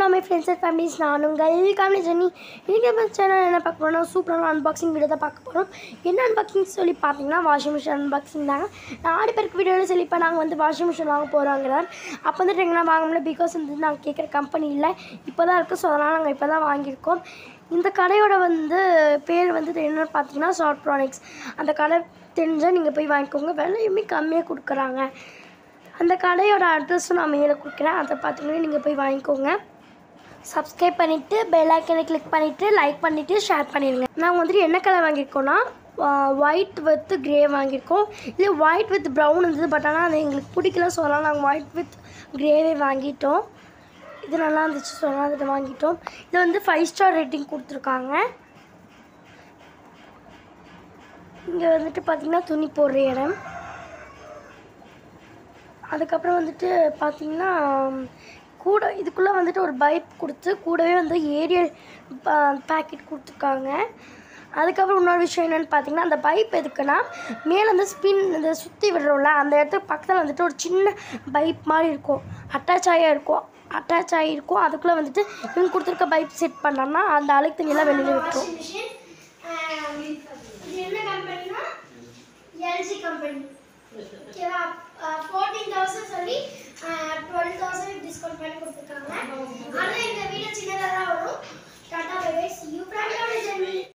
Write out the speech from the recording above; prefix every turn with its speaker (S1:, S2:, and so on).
S1: hello my friends and families நான் உங்கள் comedy Jenny இன்றைக்கி நம்ம சேனல் என்ன பார்க்க போகிறோம் சூப்பரான அன்பாக்சிங் வீடியோ தான் பார்க்க போகிறோம் என்ன அன்பாக்சிங் சொல்லி பார்த்தீங்கன்னா வாஷிங் மிஷின் அன்பாக்சிங் தாங்க நான் ஆடி பேருக்கு வீடியோவில் சொல்லி இப்போ நாங்கள் வந்து வாஷிங் மிஷின் வாங்க போகிறோங்கிறார் அப்போ வந்துட்டு எங்கன்னா வாங்க முடியல பிகாஸ் வந்து நாங்கள் கேட்குற கம்பெனி இல்லை இப்போ தான் இருக்குது ஸோ அதனால் நாங்கள் இப்போ தான் வாங்கியிருக்கோம் இந்த கடையோட வந்து பேர் வந்து என்னென்னு பார்த்தீங்கன்னா ஷார்ட் ப்ராடக்ட்ஸ் அந்த கடை தெரிஞ்சால் நீங்கள் போய் வாங்கிக்கோங்க விலையுமே கம்மியாக கொடுக்குறாங்க அந்த கடையோட அட்ரஸும் நான் மேலே கொடுக்குறேன் அதை பார்த்துக்கிட்டு நீங்கள் போய் வாங்கிக்கோங்க சப்ஸ்கிரைப் பண்ணிவிட்டு பெல் ஐக்கனை கிளிக் பண்ணிவிட்டு லைக் பண்ணிவிட்டு ஷேர் பண்ணிடுங்க நாங்கள் வந்துட்டு என்ன கலர் வாங்கியிருக்கோன்னா ஒயிட் வித் கிரே வாங்கியிருக்கோம் இல்லை ஒயிட் வித் ப்ரௌன் இருந்தது பட் ஆனால் அது எங்களுக்கு பிடிக்கல ஸோ அதனால் நாங்கள் ஒயிட் வித் கிரேவே வாங்கிட்டோம் இது நல்லா இருந்துச்சு ஸோ அதனால் அதை வாங்கிட்டோம் இது வந்து ஃபைவ் ஸ்டார் ரேட்டிங் கொடுத்துருக்காங்க இங்கே வந்துட்டு பார்த்திங்கன்னா துணி போடுற இடம் அதுக்கப்புறம் வந்துட்டு பார்த்தீங்கன்னா கூட இதுக்குள்ளே வந்துட்டு ஒரு பைப் கொடுத்து கூடவே வந்து ஏரியல் பேக்கெட் கொடுத்துருக்காங்க அதுக்கப்புறம் இன்னொரு விஷயம் என்னென்னு பார்த்தீங்கன்னா அந்த பைப் எதுக்குன்னா மேலே வந்து ஸ்பின் இந்த சுற்றி விடுறோம்ல அந்த இடத்துக்கு பக்கத்தில் வந்துட்டு ஒரு சின்ன பைப் மாதிரி இருக்கும் அட்டாச் ஆகி இருக்கும் அட்டாச் ஆகிருக்கும் அதுக்குள்ளே வந்துட்டு இவங்க கொடுத்துருக்க பைப் செட் பண்ணோம்னா அந்த அழுக்கு தண்ணியெல்லாம் வெளியில் விட்டுரும் என்ன கம்பெனினா எல்ஜி கம்பெனி ஓகேவா ஃபோர்டீன் தௌசண்ட் சொல்லி டுவெல் தௌசண்ட் டிஸ்கவுண்ட் பண்ணி கொடுத்துருக்காங்க ஆனால் இந்த வீடியோ